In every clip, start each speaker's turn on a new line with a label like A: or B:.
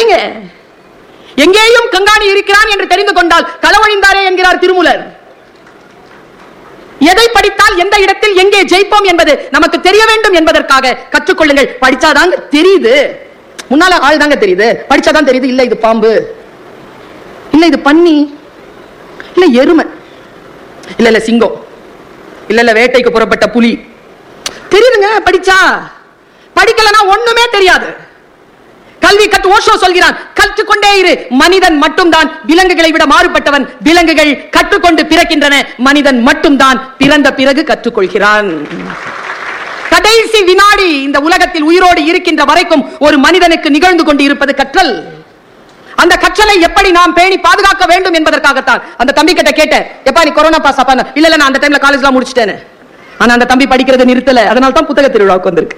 A: படிங்க எங்கேயும் கங்காணி இருக்கிறான் என்று தெரிந்து கொண்டால் களவழிந்தாரே என்கிறார் திருமூலர் எதை படித்தால் எந்த இடத்தில் எங்கே ஜெயிப்போம் என்பது நமக்கு தெரிய வேண்டும் என்பதற்காக கற்றுக்கொள்ளுங்கள் படிச்சாதாங்க தெரியுது முன்னால ஆள் தாங்க தெரியுது படிச்சாதான் தெரியுது இல்ல இது பாம்பு இல்ல இது பன்னி இல்ல எருமை இல்ல இல்ல சிங்கம் இல்ல இல்ல வேட்டைக்கு புறப்பட்ட புலி தெரியுதுங்க படிச்சா படிக்கலனா ஒண்ணுமே தெரியாது கல்வி கற்று ஓஷோ சொல்கிறான் கற்றுக்கொண்டே இரு மனிதன் மட்டும்தான் விலங்குகளை விட மாறுபட்டவன் விலங்குகள் கற்றுக்கொண்டு பிறக்கின்றன மனிதன் மட்டும்தான் பிறந்த பிறகு கற்றுக்கொள்கிறான் கடைசி வினாடி இந்த உலகத்தில் உயிரோடு இருக்கின்ற வரைக்கும் ஒரு மனிதனுக்கு நிகழ்ந்து கொண்டு இருப்பது கற்றல் அந்த கற்றலை எப்படி நாம் பேணி பாதுகாக்க வேண்டும் என்பதற்காகத்தான் அந்த தம்பி கிட்ட கேட்டேன் எப்பா நீ கொரோனா பாஸ் அப்பா இல்ல இல்ல நான் அந்த டைம்ல காலேஜ்லாம் முடிச்சிட்டேன் ஆனா அந்த தம்பி படிக்கிறதை நிறுத்தல அதனால தான் புத்தக திருவிழாவுக்கு வந்திருக்கு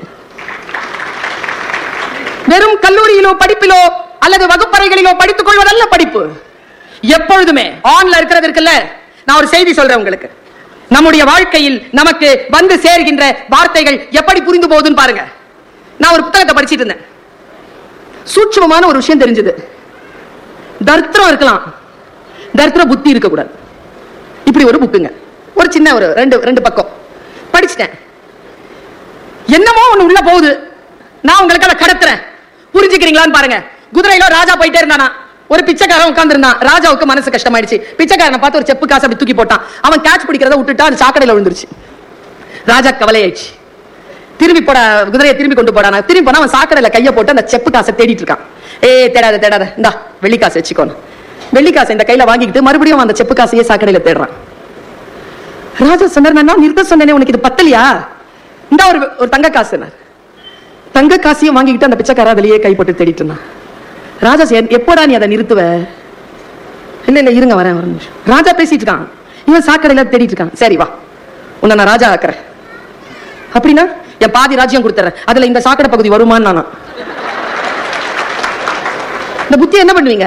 A: வெறும் கல்லூரியிலோ படிப்பிலோ அல்லது வகுப்பறைகளிலோ படித்துக் கொள்வதல்ல படிப்பு எப்பொழுதுமே ஆன்ல இருக்கிறது இருக்குல்ல நான் ஒரு செய்தி சொல்றேன் உங்களுக்கு நம்முடைய வாழ்க்கையில் நமக்கு வந்து சேர்கின்ற வார்த்தைகள் எப்படி புரிந்து போகுதுன்னு பாருங்க நான் ஒரு புத்தகத்தை படிச்சிட்டு இருந்தேன் சூட்சமமான ஒரு விஷயம் தெரிஞ்சது தர்த்திரம் இருக்கலாம் தர்த்திர புத்தி இருக்கக்கூடாது இப்படி ஒரு புக்குங்க ஒரு சின்ன ஒரு ரெண்டு ரெண்டு பக்கம் படிச்சிட்டேன் என்னமோ ஒண்ணு உள்ள போகுது நான் உங்களுக்கு அதை கடத்துறேன் புரிஞ்சுக்கிறீங்களான்னு பாருங்க குதிரையில ராஜா போயிட்டே இருந்தானா ஒரு பிச்சைக்காரன் உட்கார்ந்திருந்தான் ராஜாவுக்கு மனசு கஷ்டமாயிடுச்சு பிச்சைக்காரனை பார்த்து ஒரு செப்பு காசு அப்படி தூக்கி போட்டான் அவன் கேட்ச் பிடிக்கிறத விட்டுட்டா அது சாக்கடையில விழுந்துருச்சு ராஜா கவலையாயிடுச்சு திரும்பி போட குதிரையை திரும்பி கொண்டு போடானா திரும்பி போனா அவன் சாக்கடையில கைய போட்டு அந்த செப்பு காசை தேடிட்டு இருக்கான் ஏ தேடாத தேடாத இந்தா வெள்ளி காசு வச்சுக்கோன்னு வெள்ளி காசை இந்த கையில வாங்கிக்கிட்டு மறுபடியும் அந்த செப்பு காசையே சாக்கடையில தேடுறான் ராஜா சொன்னார் நான் நிறுத்த சொன்னேனே உனக்கு இது பத்தலையா இந்த ஒரு ஒரு தங்க காசு தங்க காசையும் வாங்கிக்கிட்டு அந்த பிச்சைக்கார அதிலேயே கைப்பட்டு தேடிட்டு இருந்தான் ராஜா சே- எப்போடா நீ அதை நிறுத்துவ இல்ல இல்ல இருங்க வரேன் ஒரு நிமிஷம் ராஜா பேசிட்டு இருக்கான் இவன் சாக்கடையில தேடிட்டு இருக்கான் சரி வா உன்னை நான் ராஜா ஆக்குறேன் அப்படின்னா என் பாதி ராஜ்யம் கொடுத்துறேன் அதுல இந்த சாக்கடை பகுதி வருமான்னு நானா இந்த புத்தி என்ன பண்ணுவீங்க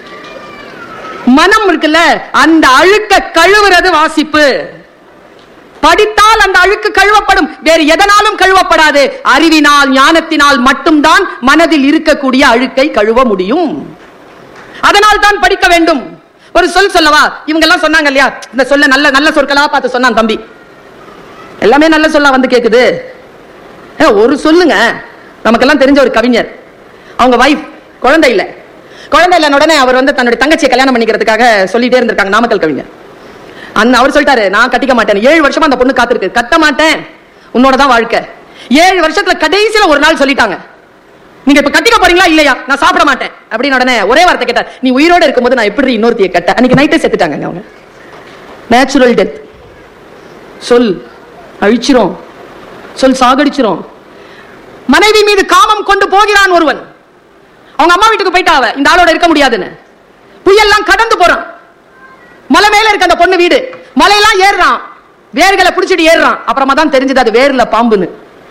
A: மனம் இருக்குல்ல அந்த அழுக்க கழுவுறது வாசிப்பு படித்தால் அந்த அழுக்கு கழுவப்படும் வேறு எதனாலும் கழுவப்படாது அறிவினால் ஞானத்தினால் மட்டும்தான் மனதில் இருக்கக்கூடிய அழுக்கை கழுவ முடியும் அதனால் தான் படிக்க வேண்டும் ஒரு சொல் சொல்லவா இவங்க எல்லாம் சொன்னாங்க இல்லையா இந்த சொல்ல நல்ல நல்ல சொற்களா பார்த்து சொன்னான் தம்பி எல்லாமே நல்ல சொல்லா வந்து கேக்குது ஏ, ஒரு சொல்லுங்க நமக்கெல்லாம் தெரிஞ்ச ஒரு கவிஞர் அவங்க வைஃப் குழந்தை இல்ல குழந்தை இல்லைன்னு உடனே அவர் வந்து தன்னுடைய தங்கச்சியை கல்யாணம் பண்ணிக்கிறதுக்காக சொல்லிட்டே இருந்திருக்காங்க நாமக்கல் கவிஞர் அந்த அவர் சொல்லிட்டாரு நான் கட்டிக்க மாட்டேன் ஏழு வருஷமா அந்த பொண்ணு காத்திருக்கு கட்ட மாட்டேன் உன்னோட தான் வாழ்க்கை ஏழு வருஷத்துல கடைசியில ஒரு நாள் சொல்லிட்டாங்க நீங்க இப்ப கட்டிக்க போறீங்களா இல்லையா நான் சாப்பிட மாட்டேன் அப்படின்னு உடனே ஒரே வார்த்தை கேட்டார் நீ உயிரோட இருக்கும்போது நான் எப்படி இன்னொருத்தியை கட்ட அன்னைக்கு நைட்டே செத்துட்டாங்க அவங்க நேச்சுரல் டெத் சொல் அழிச்சிரும் சொல் சாகடிச்சிரும் மனைவி மீது காமம் கொண்டு போகிறான் ஒருவன் அவங்க அம்மா வீட்டுக்கு போயிட்டா அவ இந்த ஆளோட இருக்க முடியாதுன்னு புயல்லாம் கடந்து போறான் மலை மேல இருக்க அந்த பொண்ணு வீடு மலையெல்லாம் ஏறுறான் வேர்களை புடிச்சிட்டு ஏறுறான் அப்புறமா தான் தெரிஞ்சது அது வேர்ல பாம்புன்னு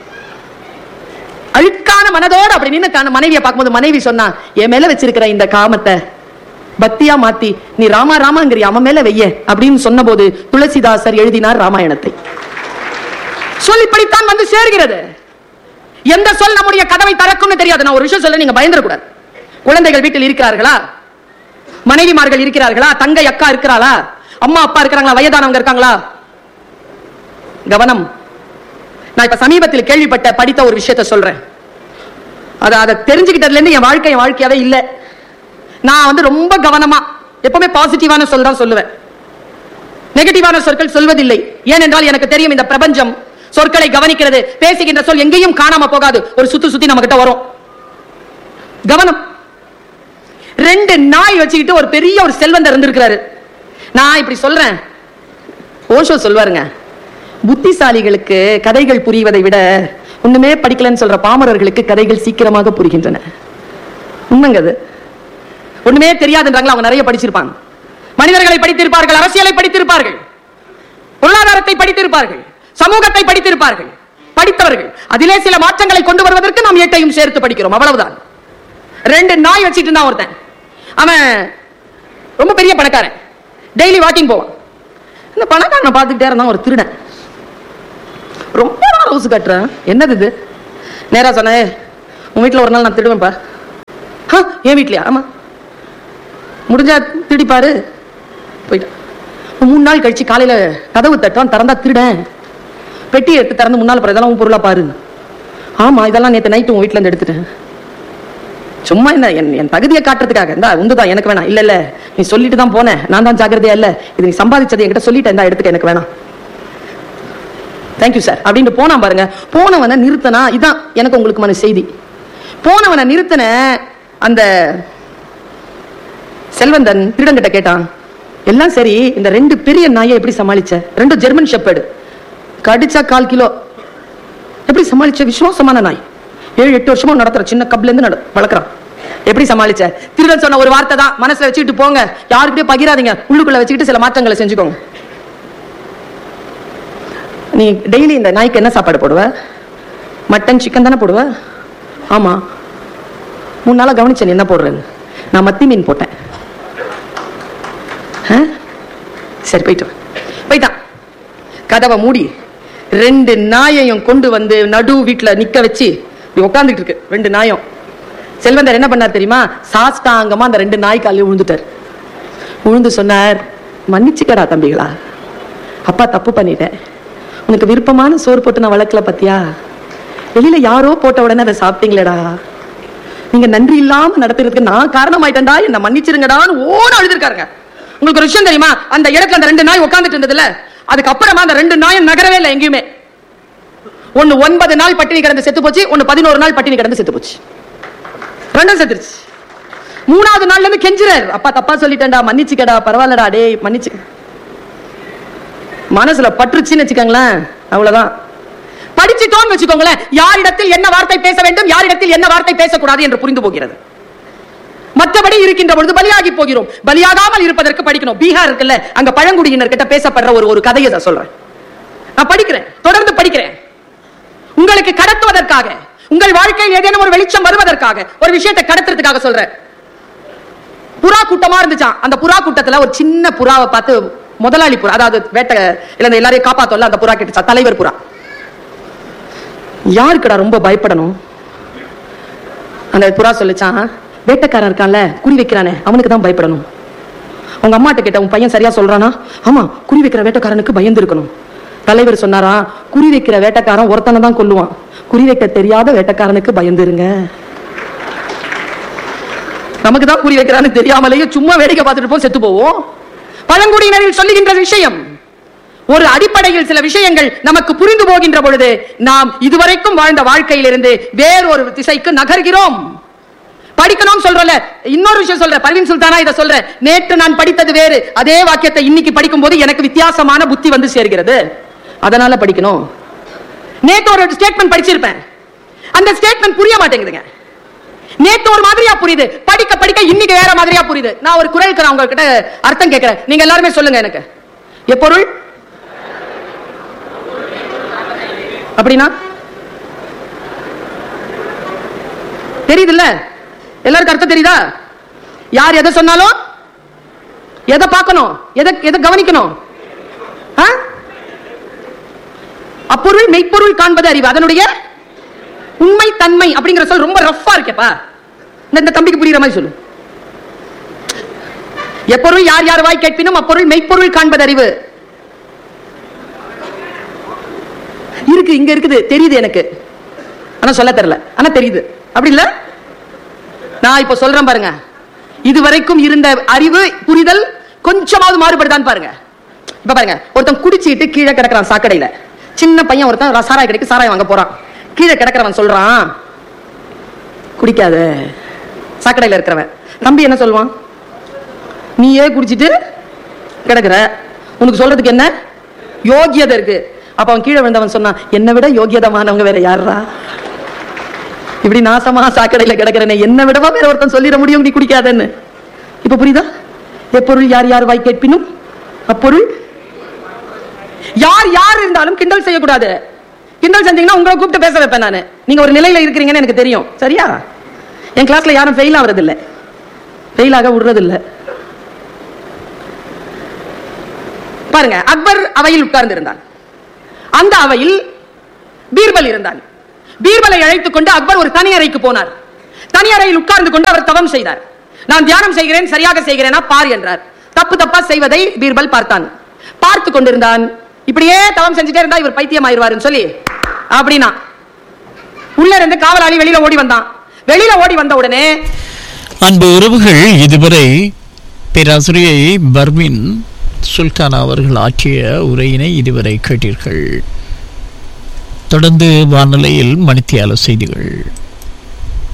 A: அழுக்கான மனதோட அப்படி நின்னு காண மனைவியை பார்க்கும்போது மனைவி சொன்னா என் மேல வச்சிருக்கிற இந்த காமத்தை பக்தியா மாத்தி நீ ராமா ராமாங்கிறிய அவன் மேல வெய்ய அப்படின்னு சொன்னபோது துளசிதாசர் எழுதினார் ராமாயணத்தை சொல் இப்படித்தான் வந்து சேர்கிறது எந்த சொல் நம்முடைய கதவை திறக்கும்னு தெரியாது நான் ஒரு விஷயம் சொல்ல நீங்க பயந்துடக்கூடாது குழந்தைகள் வீட்டில் இருக்கிறார்களா மனைவிமார்கள் இருக்கிறார்களா தங்கை அக்கா இருக்கிறாளா அம்மா அப்பா இருக்கிறாங்களா வயதானவங்க இருக்காங்களா கவனம் நான் இப்ப சமீபத்தில் கேள்விப்பட்ட படித்த ஒரு விஷயத்தை சொல்றேன் அதை அதை தெரிஞ்சுக்கிட்டதுல இருந்து என் வாழ்க்கை என் வாழ்க்கையாவே இல்ல நான் வந்து ரொம்ப கவனமா எப்பவுமே பாசிட்டிவான சொல் தான் சொல்லுவேன் நெகட்டிவான சொற்கள் சொல்வதில்லை ஏனென்றால் எனக்கு தெரியும் இந்த பிரபஞ்சம் சொற்களை கவனிக்கிறது பேசுகின்ற சொல் எங்கேயும் காணாம போகாது ஒரு சுத்தி சுத்தி நம்ம கிட்ட வரும் கவனம் ரெண்டு நாய் வச்சுக்கிட்டு ஒரு பெரிய ஒரு செல்வந்தர் இருந்திருக்கிறாரு நான் இப்படி சொல்றேன் ஓஷோ சொல்வாருங்க புத்திசாலிகளுக்கு கதைகள் புரிவதை விட ஒண்ணுமே படிக்கலன்னு சொல்ற பாமரர்களுக்கு கதைகள் சீக்கிரமாக புரிகின்றன உண்மைங்க அது ஒண்ணுமே தெரியாதுன்றாங்களா அவங்க நிறைய படிச்சிருப்பாங்க மனிதர்களை படித்திருப்பார்கள் அரசியலை படித்திருப்பார்கள் பொருளாதாரத்தை படித்திருப்பார்கள் சமூகத்தை படித்திருப்பார்கள் படித்தவர்கள் அதிலே சில மாற்றங்களை கொண்டு வருவதற்கு நாம் எட்டையும் சேர்த்து படிக்கிறோம் அவ்வளவுதான் ரெண்டு நாய் வச்சிட்டு இருந்தான் ஒருத்தன் அவன் ரொம்ப பெரிய பணக்காரன் டெய்லி வாக்கிங் போவான் இந்த பணக்காரனை பார்த்துக்கிட்டே இருந்தான் ஒரு திருடன் ரொம்ப நாள் ஹவுஸ் கட்டுறேன் என்னது இது நேரா சொன்னேன் உன் வீட்டில் ஒரு நாள் நான் திருடுவேன்ப்பா ஆ என் வீட்லயா ஆமா முடிஞ்சா திருடி பாரு போயிட்டான் மூணு நாள் கழிச்சு காலையில கதவு தட்டுறான் திறந்தா திருடன் பெட்டி எடுத்து திறந்து முன்னால பாரு இதெல்லாம் உன் பொருளா பாரு ஆமா இதெல்லாம் நேத்து நைட்டு உன் வீட்ல இருந்து எடுத்துட்டேன் சும்மா என்ன என் என் தகுதியை காட்டுறதுக்காக இந்தா உந்துதான் எனக்கு வேணாம் இல்ல இல்ல நீ சொல்லிட்டு தான் போனேன் நான் தான் ஜாக்கிரதையா இல்ல இது நீ சம்பாதிச்சது என்கிட்ட சொல்லிட்டேன் இந்தா எடுத்துக்க எனக்கு வேணாம் தேங்க்யூ சார் அப்படின்ட்டு போனான் பாருங்க போனவனை நிறுத்தனா இதான் எனக்கு உங்களுக்குமான செய்தி போனவனை நிறுத்தின அந்த செல்வந்தன் திருடங்கிட்ட கேட்டான் எல்லாம் சரி இந்த ரெண்டு பெரிய நாயை எப்படி சமாளிச்ச ரெண்டு ஜெர்மன் ஷெப்பர்டு கடிச்சா கால் கிலோ எப்படி சமாளிச்ச விசுவாசமான நாய் ஏழு எட்டு வருஷமா நடத்துற சின்ன கப்ல இருந்து நட வளர்க்குறான் எப்படி சமாளிச்ச திருடன் சொன்ன ஒரு வார்த்தை தான் மனசுல வச்சுக்கிட்டு போங்க யாருக்கிட்டயும் பகிராதீங்க உள்ளுக்குள்ள வச்சுக்கிட்டு சில மாற்றங்களை செஞ்சுக்கோங்க நீ டெய்லி இந்த நாய்க்கு என்ன சாப்பாடு போடுவ மட்டன் சிக்கன் தானே போடுவ ஆமா மூணு நாளா கவனிச்சேன் நீ என்ன போடுறேன்னு நான் மத்தி மீன் போட்டேன் ஆ? சரி போயிட்டு வா. போயிட்டான் கதவை மூடி ரெண்டு நாயையும் கொண்டு வந்து நடு வீட்டுல நிக்க வச்சு இப்படி உட்காந்துட்டு இருக்கு ரெண்டு நாயும் செல்வந்தர் என்ன பண்ணார் தெரியுமா சாஸ்தாங்கமா அந்த ரெண்டு நாய் காலையும் விழுந்துட்டார் விழுந்து சொன்னார் மன்னிச்சுக்கடா தம்பிகளா அப்பா தப்பு பண்ணிட்டேன் உனக்கு விருப்பமான சோறு போட்டு நான் வளர்க்கல பத்தியா வெளியில யாரோ போட்ட உடனே அதை சாப்பிட்டீங்களேடா நீங்க நன்றி இல்லாம நடத்துறதுக்கு நான் காரணமாயிட்டேன்டா என்ன மன்னிச்சிருங்கடான்னு ஓட அழுதுருக்காருங்க உங்களுக்கு ஒரு விஷயம் தெரியுமா அந்த இடத்துல அந்த ரெண்டு நாய் உட்கார்ந்துட்டு இருந்ததுல அதுக்கப்புறமா அந்த ரெண்டு நாயும் நகரவே இல்லை எங்கேயுமே ஒன்னு ஒன்பது நாள் பட்டினி கிடந்து செத்து போச்சு ஒன்னு பதினோரு நாள் பட்டினி கிடந்து செத்து போச்சு ரெண்டும் செத்துருச்சு மூணாவது நாள்ல இருந்து கெஞ்சுறாரு அப்பா தப்பா சொல்லிட்டேன்டா மன்னிச்சுக்கடா பரவாயில்லடா டேய் மன்னிச்சு மனசுல பற்றுச்சுன்னு வச்சுக்கோங்களேன் அவ்வளவுதான் படிச்சுட்டோம்னு வச்சுக்கோங்களேன் யாரிடத்தில் என்ன வார்த்தை பேச வேண்டும் யாரிடத்தில் என்ன வார்த்தை பேசக்கூடாது என்று புரிந்து போகிறது மற்றபடி இருக்கின்ற பொழுது பலியாகி போகிறோம் பலியாகாமல் இருப்பதற்கு படிக்கணும் பீகார் இருக்குல்ல அங்க பழங்குடியினர் கிட்ட பேசப்படுற ஒரு ஒரு கதையை நான் சொல்றேன் நான் படிக்கிறேன் தொடர்ந்து படிக்கிறேன் உங்களுக்கு கடத்துவதற்காக உங்கள் வாழ்க்கையில் ஏதேனும் ஒரு வெளிச்சம் வருவதற்காக ஒரு விஷயத்தை கடத்துறதுக்காக சொல்றேன் புறா கூட்டமா இருந்துச்சான் அந்த புறா கூட்டத்துல ஒரு சின்ன புறாவை பார்த்து முதலாளி புறா அதாவது வேட்டை இல்ல இந்த எல்லாரையும் காப்பாத்தோம்ல அந்த புறா கிட்டுச்சா தலைவர் புறா யாருக்குடா ரொம்ப பயப்படணும் அந்த புறா சொல்லிச்சான் வேட்டைக்காரன் இருக்கான்ல குறி வைக்கிறானே அவனுக்கு தான் பயப்படணும் அவங்க அம்மாட்ட கேட்ட உன் பையன் சரியா சொல்றானா ஆமா குறி வைக்கிற வேட்டைக்காரனுக்கு பயந்து இருக்கணும் தலைவர் சொன்னாரா குறி வைக்கிற வேட்டைக்காரன் ஒருத்தனை தான் கொல்லுவான் குறி வைக்க தெரியாத வேட்டைக்காரனுக்கு பயந்துருங்க நமக்கு தான் குறி வைக்கிறான்னு தெரியாமலேயே சும்மா வேடிக்கை பார்த்துட்டு போய் செத்து போவோம் பழங்குடியினரில் சொல்லுகின்ற விஷயம் ஒரு அடிப்படையில் சில விஷயங்கள் நமக்கு புரிந்து போகின்ற பொழுது நாம் இதுவரைக்கும் வாழ்ந்த வாழ்க்கையிலிருந்து வேறொரு திசைக்கு நகர்கிறோம் படிக்கணும் சொல்றல இன்னொரு விஷயம் சொல்ற பர்வீன் சுல்தானா இதை சொல்ற நேற்று நான் படித்தது வேறு அதே வாக்கியத்தை இன்னைக்கு படிக்கும் போது எனக்கு வித்தியாசமான புத்தி வந்து சேர்கிறது அதனால படிக்கணும் நேத்து ஒரு ஸ்டேட்மெண்ட் படிச்சிருப்பேன் அந்த ஸ்டேட்மெண்ட் புரிய மாட்டேங்குதுங்க நேத்து ஒரு மாதிரியா புரியுது படிக்க படிக்க இன்னைக்கு வேற மாதிரியா புரியுது நான் ஒரு குரலுக்கு நான் உங்ககிட்ட அர்த்தம் கேட்கிறேன் நீங்க எல்லாருமே சொல்லுங்க எனக்கு எப்பொருள் அப்படின்னா தெரியுதுல்ல எல்லாருக்கும் அர்த்தம் தெரியுதா யார் எதை சொன்னாலும் எதை பார்க்கணும் எதை எதை கவனிக்கணும் ஆ? அப்பொருள் மெய்ப்பொருள் காண்பது அறிவு அதனுடைய உண்மை தன்மை அப்படிங்கிற சொல் ரொம்ப ரஃப்பா இருக்கேப்பா இந்த இந்த தம்பிக்கு புரியுற மாதிரி சொல்லு எப்பொருள் யார் யார் வாய் கேட்பினும் அப்பொருள் மெய்ப்பொருள் காண்பது அறிவு இருக்கு இங்க இருக்குது தெரியுது எனக்கு ஆனா சொல்ல தெரியல ஆனா தெரியுது அப்படி இல்ல நான் இப்ப சொல்றேன் பாருங்க இதுவரைக்கும் இருந்த அறிவு புரிதல் கொஞ்சமாவது மாறுபடுதான்னு பாருங்க இப்ப பாருங்க ஒருத்தன் குடிச்சிட்டு கீழே கிடக்குறான் சாக்கடையில சின்ன பையன் ஒருத்தன் ர- சாராய கடைக்கு சாராயம் வாங்க போறான் கீழே கிடக்குறவன் சொல்றான் குடிக்காத சாக்கடையில இருக்கிறவன் தம்பி என்ன சொல்லுவான் நீயே குடிச்சிட்டு கிடக்குற உனக்கு சொல்றதுக்கு என்ன யோகியதை இருக்கு அப்ப அவன் கீழே விழுந்தவன் சொன்னான் என்னை விட யோகியதமானவங்க வேற யாரா இப்படி நாசமா சாக்கடையில கிடக்குறேனே என்ன விடவா வேற ஒருத்தன் சொல்லிட முடியும் நீ குடிக்காதன்னு இப்ப புரியுதா எப்பொருள் யார் யார் வாய் கேட்பினும் அப்பொருள் யார் யார் இருந்தாலும் கிண்டல் செய்யக்கூடாது கிண்டல் செஞ்சீங்கன்னா உங்களை கூப்பிட்டு பேச வைப்பேன் நானு நீங்க ஒரு நிலையில இருக்கிறீங்கன்னு எனக்கு தெரியும் சரியா என் கிளாஸ்ல யாரும் ஃபெயில் ஆகுறது இல்ல ஃபெயில் ஆக விடுறது இல்ல பாருங்க அக்பர் அவையில் உட்கார்ந்து இருந்தான் அந்த அவையில் பீர்பல் இருந்தான் பீர்பலை அழைத்துக் கொண்டு அக்பர் ஒரு தனி அறைக்கு போனார் தனி அறையில் உட்கார்ந்து கொண்டு அவர் தவம் செய்தார் நான் தியானம் செய்கிறேன் சரியாக செய்கிறேனா பார் என்றார் தப்பு தப்பா செய்வதை பீர்பல் பார்த்தான் பார்த்து கொண்டிருந்தான் இப்படியே தவம் செஞ்சுட்டே இருந்தா இவர் பைத்தியம் ஆயிருவாருன்னு சொல்லி அப்படின்னா உள்ள இருந்து காவலாளி வெளியில ஓடி வந்தான் வெளியில ஓடி வந்த உடனே
B: அன்பு உறவுகள் இதுவரை பேராசிரியை பர்மின் சுல்தானா அவர்கள் ஆற்றிய உரையினை இதுவரை கேட்டீர்கள் தொடர்ந்து வானொலியில் மணித்தியால செய்திகள்